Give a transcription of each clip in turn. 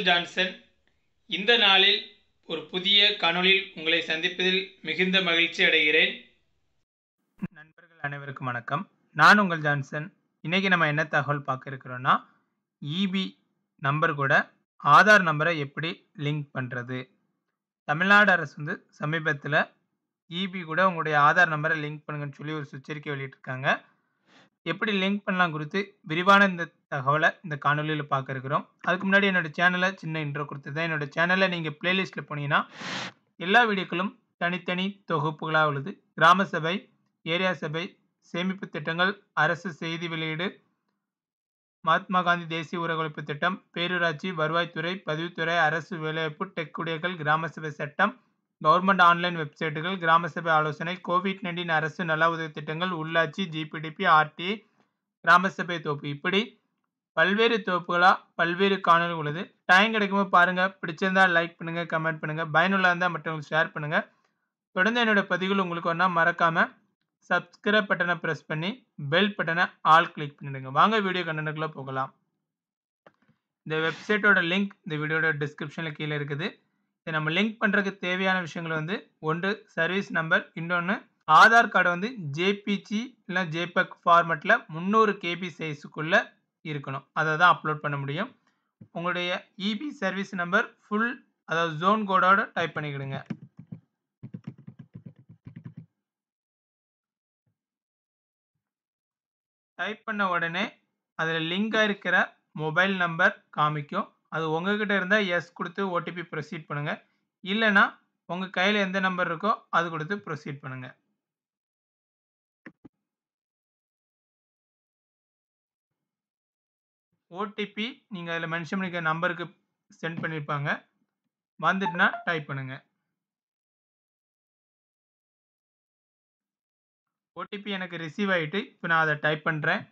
உங்கள் ஜான்சன் இந்த நாளில் ஒரு புதிய காணொளியில் உங்களை சந்திப்பதில் மிகுந்த மகிழ்ச்சி அடைகிறேன் நண்பர்கள் அனைவருக்கும் வணக்கம் நான் உங்கள் ஜான்சன் இன்றைக்கி நம்ம என்ன தகவல் பார்க்க இருக்கிறோன்னா இபி நம்பர் கூட ஆதார் நம்பரை எப்படி லிங்க் பண்ணுறது தமிழ்நாடு அரசு வந்து சமீபத்தில் இபி கூட உங்களுடைய ஆதார் நம்பரை லிங்க் பண்ணுங்கன்னு சொல்லி ஒரு சுச்சரிக்கை வெளியிட்டிருக்காங்க எப்படி லிங்க் பண்ணலாம் குறித்து விரிவான இந்த தகவலை இந்த காணொலியில் பார்க்க இருக்கிறோம் அதுக்கு முன்னாடி என்னோட சேனலை சின்ன இன்ட்ரோ கொடுத்துருந்தேன் என்னோட சேனலை நீங்கள் பிளேலிஸ்ட்டில் போனீங்கன்னா எல்லா வீடியோக்களும் தனித்தனி தொகுப்புகளாக உள்ளது கிராம சபை ஏரியா சபை சேமிப்பு திட்டங்கள் அரசு செய்தி வெளியீடு மகாத்மா காந்தி தேசிய ஊரகொழிப்பு திட்டம் பேரூராட்சி வருவாய்த்துறை பதிவுத்துறை அரசு வேலைவாய்ப்பு டெக் குடியர்கள் கிராம சபை சட்டம் கவர்மெண்ட் ஆன்லைன் வெப்சைட்டுகள் கிராம சபை ஆலோசனை கோவிட் நைன்டீன் அரசு நல உதவி திட்டங்கள் உள்ளாட்சி ஜிபிடிபி ஆர்டிஐ கிராம சபை தொகுப்பு இப்படி பல்வேறு தொகுப்புகளாக பல்வேறு காணொலி உள்ளது டைம் கிடைக்கும்போது பாருங்கள் பிடிச்சிருந்தா லைக் பண்ணுங்கள் கமெண்ட் பண்ணுங்கள் பயனுள்ள இருந்தால் மற்றவங்களுக்கு ஷேர் பண்ணுங்கள் தொடர்ந்து என்னோடய பதிவுகள் உங்களுக்கு ஒன்றா மறக்காமல் சப்ஸ்கிரைப் பட்டனை ப்ரெஸ் பண்ணி பெல் பட்டனை ஆல் கிளிக் பண்ணிடுங்க வாங்க வீடியோ கண்டனுக்குள்ளே போகலாம் இந்த வெப்சைட்டோட லிங்க் இந்த வீடியோட டிஸ்கிரிப்ஷனில் கீழே இருக்குது இதை நம்ம லிங்க் பண்ணுறதுக்கு தேவையான விஷயங்கள் வந்து ஒன்று சர்வீஸ் நம்பர் இன்னொன்று ஆதார் கார்டு வந்து ஜேபிஜி இல்லை ஜேபக் ஃபார்மெட்டில் முந்நூறு கேபி சைஸுக்குள்ளே இருக்கணும் அதை தான் அப்லோட் பண்ண முடியும் உங்களுடைய இபி சர்வீஸ் நம்பர் ஃபுல் அதாவது ஜோன் கோடோட டைப் பண்ணிக்கிடுங்க டைப் பண்ண உடனே அதில் லிங்காக இருக்கிற மொபைல் நம்பர் காமிக்கும் அது உங்ககிட்ட இருந்தால் எஸ் கொடுத்து ஓடிபி ப்ரொசீட் பண்ணுங்கள் இல்லைன்னா உங்கள் கையில் எந்த நம்பர் இருக்கோ அது கொடுத்து ப்ரொசீட் பண்ணுங்கள் ஓடிபி நீங்கள் அதில் மென்ஷன் பண்ணிக்க நம்பருக்கு சென்ட் பண்ணியிருப்பாங்க வந்துட்டுனா டைப் பண்ணுங்கள் ஓடிபி எனக்கு ரிசீவ் ஆகிட்டு இப்போ நான் அதை டைப் பண்ணுறேன்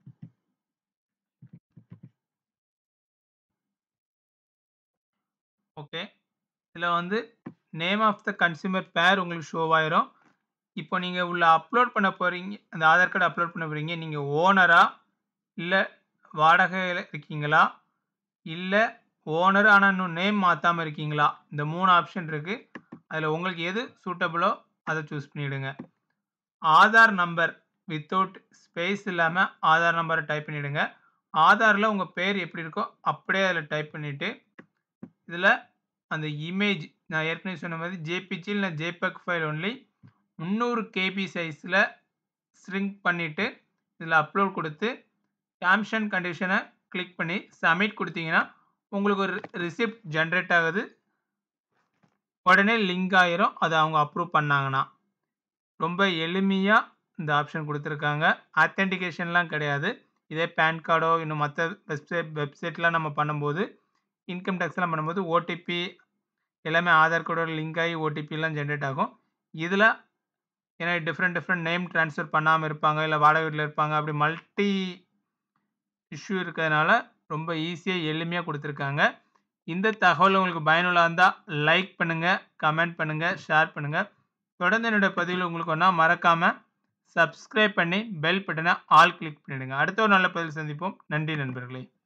ஓகே இதில் வந்து நேம் ஆஃப் த கன்சியூமர் பேர் உங்களுக்கு ஷோ ஆயிரும் இப்போ நீங்கள் உள்ள அப்லோட் பண்ண போகிறீங்க அந்த ஆதார் கார்டு அப்லோட் பண்ண போகிறீங்க நீங்கள் ஓனரா இல்லை வாடகையில் இருக்கீங்களா இல்லை ஓனர் ஆனால் இன்னும் நேம் மாற்றாமல் இருக்கீங்களா இந்த மூணு ஆப்ஷன் இருக்குது அதில் உங்களுக்கு எது சூட்டபுளோ அதை சூஸ் பண்ணிவிடுங்க ஆதார் நம்பர் வித்தவுட் ஸ்பேஸ் இல்லாமல் ஆதார் நம்பரை டைப் பண்ணிவிடுங்க ஆதாரில் உங்கள் பேர் எப்படி இருக்கோ அப்படியே அதில் டைப் பண்ணிவிட்டு இதில் அந்த இமேஜ் நான் ஏற்கனவே சொன்ன மாதிரி ஜேபிஜி இல்லை ஜேபக் ஃபைல் ஒன்லி முந்நூறு கேபி சைஸில் ஸ்ட்ரிங்க் பண்ணிவிட்டு இதில் அப்லோட் கொடுத்து டேர்ம்ஸ் அண்ட் கண்டிஷனை கிளிக் பண்ணி சப்மிட் கொடுத்தீங்கன்னா உங்களுக்கு ஒரு ரிசிப்ட் ஜென்ரேட் ஆகுது உடனே லிங்க் ஆயிரும் அதை அவங்க அப்ரூவ் பண்ணாங்கன்னா ரொம்ப எளிமையாக இந்த ஆப்ஷன் கொடுத்துருக்காங்க ஆத்தென்டிகேஷன்லாம் கிடையாது இதே பேன் கார்டோ இன்னும் மற்ற வெப்சைட் வெப்சைட்லாம் நம்ம பண்ணும்போது இன்கம் டேக்ஸ்லாம் பண்ணும்போது ஓடிபி எல்லாமே ஆதார் கார்டோட லிங்க் ஆகி ஓடிபிலாம் ஜென்ரேட் ஆகும் இதில் ஏன்னா டிஃப்ரெண்ட் டிஃப்ரெண்ட் நேம் ட்ரான்ஸ்ஃபர் பண்ணாமல் இருப்பாங்க இல்லை வாடகை வீட்டில் இருப்பாங்க அப்படி மல்டி இஷ்யூ இருக்கிறதுனால ரொம்ப ஈஸியாக எளிமையாக கொடுத்துருக்காங்க இந்த தகவல் உங்களுக்கு பயனுள்ள இருந்தால் லைக் பண்ணுங்கள் கமெண்ட் பண்ணுங்கள் ஷேர் பண்ணுங்கள் தொடர்ந்து என்னுடைய பதிவில் உங்களுக்கு ஒன்றா மறக்காமல் சப்ஸ்கிரைப் பண்ணி பெல் பட்டனை ஆல் கிளிக் பண்ணிவிடுங்க அடுத்த ஒரு நல்ல பதில் சந்திப்போம் நன்றி நண்பர்களே